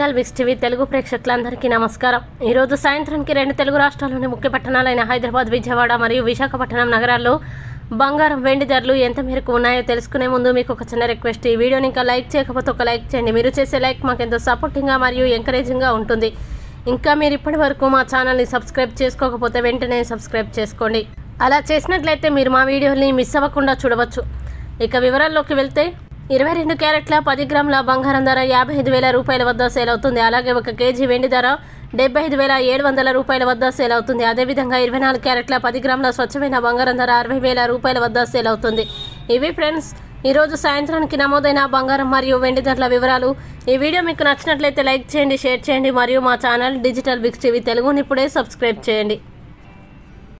digital Vicks TV Telugu ప్రేక్షకులందరికీ నమస్కారం ఈరోజు సాయంత్రానికి రెండు తెలుగు రాష్ట్రాల్లోని ముఖ్య పట్టణాలైన హైదరాబాద్ విజయవాడ మరియు విశాఖపట్నం నగరాల్లో బంగారం వెండి ధరలు ఎంత మేరకు ఉన్నాయో తెలుసుకునే ముందు మీకు ఒక చిన్న రిక్వెస్ట్ ఈ వీడియోని ఇంకా లైక్ చేయకపోతే ఒక లైక్ చేయండి మీరు చేసే లైక్ మాకు ఎంతో సపోర్టింగ్గా మరియు ఎంకరేజింగ్గా ఉంటుంది ఇంకా మీరు ఇప్పటి వరకు మా ఛానల్ని సబ్స్క్రైబ్ చేసుకోకపోతే వెంటనే సబ్స్క్రైబ్ చేసుకోండి అలా చేసినట్లయితే మీరు మా వీడియోని మిస్ అవ్వకుండా చూడవచ్చు ఇక వివరాల్లోకి వెళ్తే ఇరవై రెండు క్యారెట్ల పది గ్రాముల బంగారం ధర యాభై ఐదు వేల రూపాయల వద్ద సేల్ అవుతుంది అలాగే ఒక కేజీ వెండి ధర డెబ్బై ఐదు వేల ఏడు వందల రూపాయల వద్ద సేల్ అవుతుంది అదేవిధంగా ఇరవై నాలుగు క్యారెట్ల పది గ్రాముల స్వచ్ఛమైన బంగారం ధర అరవై వేల రూపాయల వద్ద సేల్ అవుతుంది ఇవి ఫ్రెండ్స్ ఈరోజు సాయంత్రానికి నమోదైన బంగారం మరియు వెండి ధరల వివరాలు ఈ వీడియో మీకు నచ్చినట్లయితే లైక్ చేయండి షేర్ చేయండి మరియు మా ఛానల్ డిజిటల్ బిక్స్ టీవీ తెలుగుని ఇప్పుడే సబ్స్క్రైబ్ చేయండి